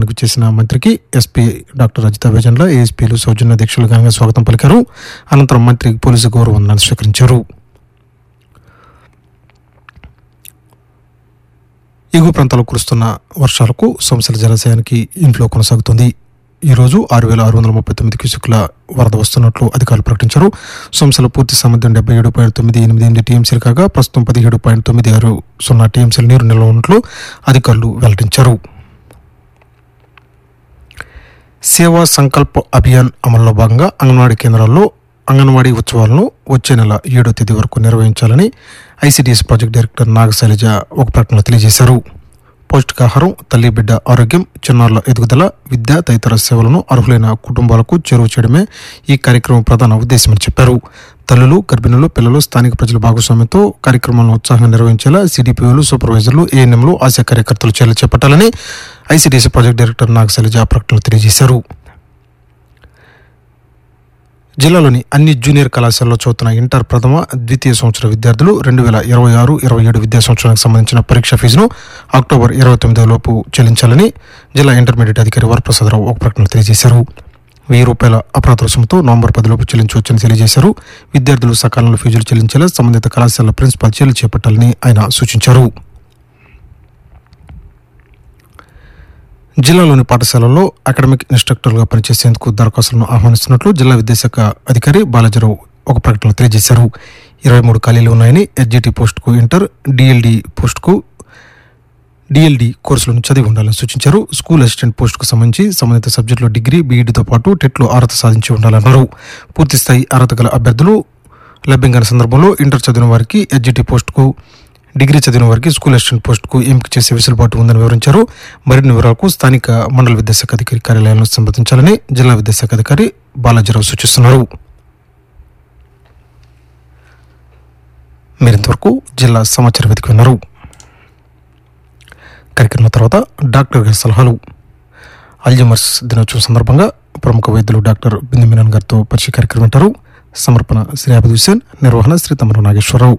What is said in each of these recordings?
పర్యటనకు చేసిన మంత్రికి ఎస్పీ డాక్టర్ రజిత వేజన్ల ఏఎస్పీలు సౌజన్య దీక్షలు ఘనంగా స్వాగతం పలికారు అనంతరం మంత్రి పోలీసు గౌరవ వందనాలు స్వీకరించారు ఎగువ ప్రాంతాల్లో కురుస్తున్న వర్షాలకు సోమశిల జలాశయానికి ఇన్ఫ్లో కొనసాగుతుంది ఈ రోజు ఆరు వేల ఆరు వందల ముప్పై తొమ్మిది క్యూసెక్ల వరద వస్తున్నట్లు అధికారులు ప్రకటించారు సోమశిల పూర్తి సామర్థ్యం డెబ్బై ఏడు పాయింట్ తొమ్మిది ఎనిమిది ఎనిమిది టీఎంసీలు కాగా ప్రస్తుతం పదిహేడు పాయింట్ తొమ్మిది ఆరు సున్నా టీఎంసీల నీరు నిల్వ ఉన్నట్లు అధికారులు వెల్లడించారు సేవా సంకల్ప్ అభియాన్ అమల్లో భాగంగా అంగన్వాడీ కేంద్రాల్లో అంగన్వాడీ ఉత్సవాలను వచ్చే నెల ఏడో తేదీ వరకు నిర్వహించాలని ఐసిడిఎస్ ప్రాజెక్ట్ డైరెక్టర్ నాగశైలజ ఒక ప్రకటనలో తెలియజేశారు పౌష్టికాహారం తల్లి బిడ్డ ఆరోగ్యం చిన్నారుల ఎదుగుదల విద్య తదితర సేవలను అర్హులైన కుటుంబాలకు చేరువ చేయడమే ఈ కార్యక్రమం ప్రధాన ఉద్దేశమని చెప్పారు తల్లులు గర్భిణులు పిల్లలు స్థానిక ప్రజల భాగస్వామ్యంతో కార్యక్రమాలను ఉత్సాహంగా నిర్వహించేలా సిడిపిఓలు సూపర్వైజర్లు ఏఎన్ఎంలు ఆశా కార్యకర్తలు చర్యలు చేపట్టాలని ఐసిడిఎస్ ప్రాజెక్ట్ డైరెక్టర్ నాగశైలజ ఆ ప్రకటనలో తెలియజేశారు జిల్లాలోని అన్ని జూనియర్ కళాశాలలో చదువుతున్న ఇంటర్ ప్రథమ ద్వితీయ సంవత్సర విద్యార్థులు రెండు వేల ఇరవై ఆరు ఇరవై ఏడు విద్యా సంవత్సరానికి సంబంధించిన పరీక్ష ఫీజును అక్టోబర్ ఇరవై తొమ్మిదో లోపు చెల్లించాలని జిల్లా ఇంటర్మీడియట్ అధికారి వరప్రసాదరావు ఒక ప్రకటన తెలియజేశారు వెయ్యి రూపాయల అపరాధ రుసుముతో నవంబర్ పదిలోపు చెల్లించవచ్చని తెలియజేశారు విద్యార్థులు సకాలంలో ఫీజులు చెల్లించేలా సంబంధిత కళాశాల ప్రిన్సిపాల్ చర్యలు చేపట్టాలని ఆయన సూచించారు జిల్లాలోని పాఠశాలల్లో అకాడమిక్ ఇన్స్ట్రక్టర్లుగా పనిచేసేందుకు దరఖాస్తులను ఆహ్వానిస్తున్నట్లు జిల్లా విద్యాశాఖ అధికారి బాలాజీరావు ఒక ప్రకటనలో తెలియజేశారు ఇరవై మూడు ఖాళీలు ఉన్నాయని ఎస్జిటి పోస్టుకు ఇంటర్ డిఎల్డి పోస్టుకు డిఎల్డి కోర్సులను చదివి ఉండాలని సూచించారు స్కూల్ అసిస్టెంట్ పోస్టుకు సంబంధించి సంబంధిత సబ్జెక్టులో డిగ్రీ బీఈడితో పాటు టెట్లో అర్హత సాధించి ఉండాలన్నారు పూర్తిస్థాయి అర్హత గల అభ్యర్థులు లభ్యం కాని సందర్భంలో ఇంటర్ చదివిన వారికి ఎస్జిటి పోస్టుకు డిగ్రీ చదివిన వారికి స్కూల్ అసిస్టెంట్ పోస్టుకు ఎంపిక చేసే వెసులుబాటు ఉందని వివరించారు మరిన్ని వివరాలకు స్థానిక మండల విద్యాశాఖ అధికారి కార్యాలయాలను సంప్రదించాలని జిల్లా విద్యాశాఖ అధికారి బాలాజీరావు సూచిస్తున్నారు మీరింతవరకు జిల్లా సమాచార వేదిక విన్నారు కార్యక్రమం తర్వాత డాక్టర్ గారి సలహాలు అల్జమర్స్ దినోత్సవం సందర్భంగా ప్రముఖ వైద్యులు డాక్టర్ బిందు మీనన్ గారితో పరిచయ కార్యక్రమం వింటారు సమర్పణ శ్రీ అబిద్ హుసేన్ నిర్వహణ శ్రీ తమరు నాగేశ్వరరావు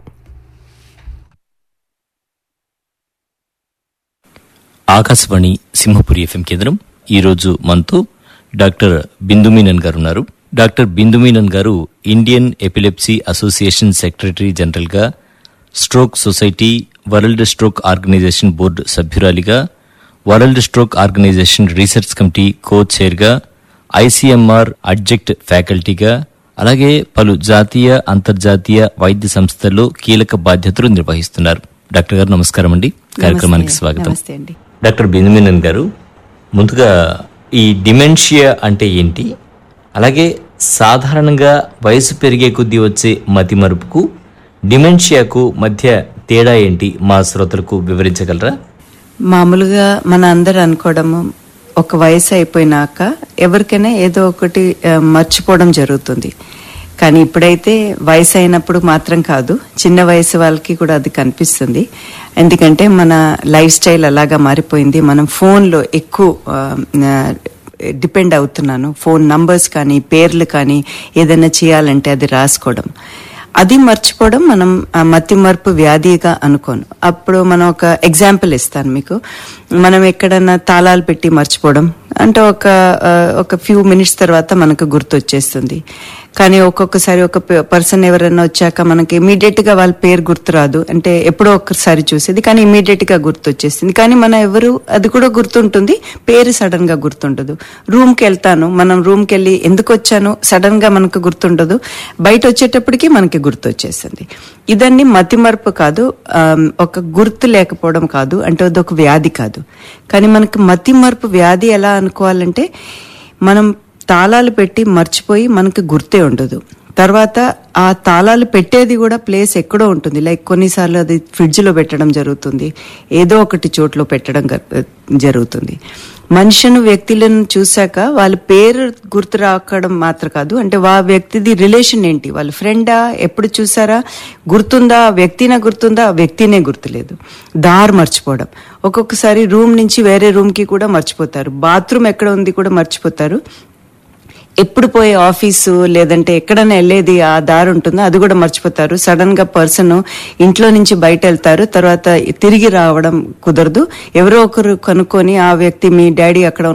ఆకాశవాణి సింహపురి ఎఫ్ఎం కేంద్రం ఈరోజు మనతో డాక్టర్ బిందుమీనన్ గారు ఉన్నారు డాక్టర్ బిందుమీనన్ గారు ఇండియన్ ఎపిలెప్సీ అసోసియేషన్ సెక్రటరీ జనరల్గా stroke society world stroke organization board సభ్యురాలిగా world stroke organization research committee co చైర్గా ఐసీఎంఆర్ అడ్జెక్ట్ ఫ్యాకల్టీగా అలాగే పలు జాతీయ అంతర్జాతీయ వైద్య సంస్థల్లో కీలక బాధ్యతలు నిర్వహిస్తున్నారు డాక్టర్ గారు నమస్కారం అండి కార్యక్రమానికి నమస్తే. స్వాగతం నమస్తే అండి డాక్టర్ బిందుమినన్ గారు ముందుగా ఈ డిమెన్షియా అంటే ఏంటి అలాగే సాధారణంగా వయసు పెరిగే కొద్దీ వచ్చే మతిమరుపుకు డిమెన్షియాకు మధ్య తేడా ఏంటి మా శ్రోతలకు వివరించగలరా మామూలుగా మన అందరు అనుకోవడము ఒక వయసు అయిపోయినాక ఎవరికైనా ఏదో ఒకటి ఆ, మర్చిపోవడం జరుగుతుంది కానీ ఇప్పుడైతే వయసు అయినప్పుడు మాత్రం కాదు చిన్న వయసు వాళ్ళకి కూడా అది కనిపిస్తుంది ఎందుకంటే మన లైఫ్ స్టైల్ అలాగా మారిపోయింది మనం ఫోన్లో ఎక్కువ ఆ, ఆ, డిపెండ్ అవుతున్నాను ఫోన్ నంబర్స్ కానీ పేర్లు కానీ ఏదైనా చేయాలంటే అది రాసుకోవడం అది మర్చిపోవడం మనం ఆ మతి మరుపు వ్యాధిగా అనుకోను అప్పుడు మనం ఒక ఎగ్జాంపుల్ ఇస్తాను మీకు మనం ఎక్కడన్నా తాళాలు పెట్టి మర్చిపోవడం అంటే ఒక ఆ, ఒక ఫ్యూ మినిట్స్ తర్వాత మనకు గుర్తు వచ్చేస్తుంది కానీ ఒక్కొక్కసారి ఒక పర్సన్ ఎవరైనా వచ్చాక మనకి ఇమీడియట్ గా వాళ్ళ పేరు గుర్తురాదు అంటే ఎప్పుడో ఒక్కసారి చూసేది కానీ ఇమీడియట్ గా గుర్తు వచ్చేస్తుంది కానీ మన ఎవరు అది కూడా గుర్తుంటుంది పేరు సడన్ గా గుర్తుండదు రూమ్ కి వెళ్తాను మనం రూమ్ కి వెళ్ళి ఎందుకు వచ్చాను సడన్ గా మనకు గుర్తుండదు బయట వచ్చేటప్పటికి మనకి గుర్తు వచ్చేస్తుంది ఇదన్నీ మతిమరుపు కాదు ఆమ్, ఒక గుర్తు లేకపోవడం కాదు అంటే అది ఒక వ్యాధి కాదు కానీ మనకి మతిమరుపు వ్యాధి ఎలా అనుకోవాలంటే మనం తాళాలు పెట్టి మర్చిపోయి మనకి గుర్తే ఉండదు తర్వాత ఆ తాళాలు పెట్టేది కూడా ప్లేస్ ఎక్కడో ఉంటుంది లైక్ కొన్నిసార్లు అది ఫ్రిడ్జ్ లో పెట్టడం జరుగుతుంది ఏదో ఒకటి చోట్లో పెట్టడం గ- జరుగుతుంది మనుషును వ్యక్తులను చూశాక వాళ్ళ పేరు గుర్తు రాకడం మాత్రం కాదు అంటే వా వ్యక్తిది రిలేషన్ ఏంటి వాళ్ళ ఫ్రెండా ఎప్పుడు చూసారా గుర్తుందా ఆ వ్యక్తినే గుర్తుందా ఆ వ్యక్తినే గుర్తులేదు దారి మర్చిపోవడం ఒక్కొక్కసారి రూమ్ నుంచి వేరే రూమ్ కి కూడా మర్చిపోతారు బాత్రూమ్ ఎక్కడ ఉంది కూడా మర్చిపోతారు ఎప్పుడు పోయే ఆఫీసు లేదంటే ఎక్కడైనా వెళ్ళేది ఆ దారి ఉంటుందో అది కూడా మర్చిపోతారు సడన్ గా పర్సన్ ఇంట్లో నుంచి బయట వెళ్తారు తర్వాత తిరిగి రావడం కుదరదు ఎవరో ఒకరు కనుక్కొని ఆ వ్యక్తి మీ డాడీ అక్కడ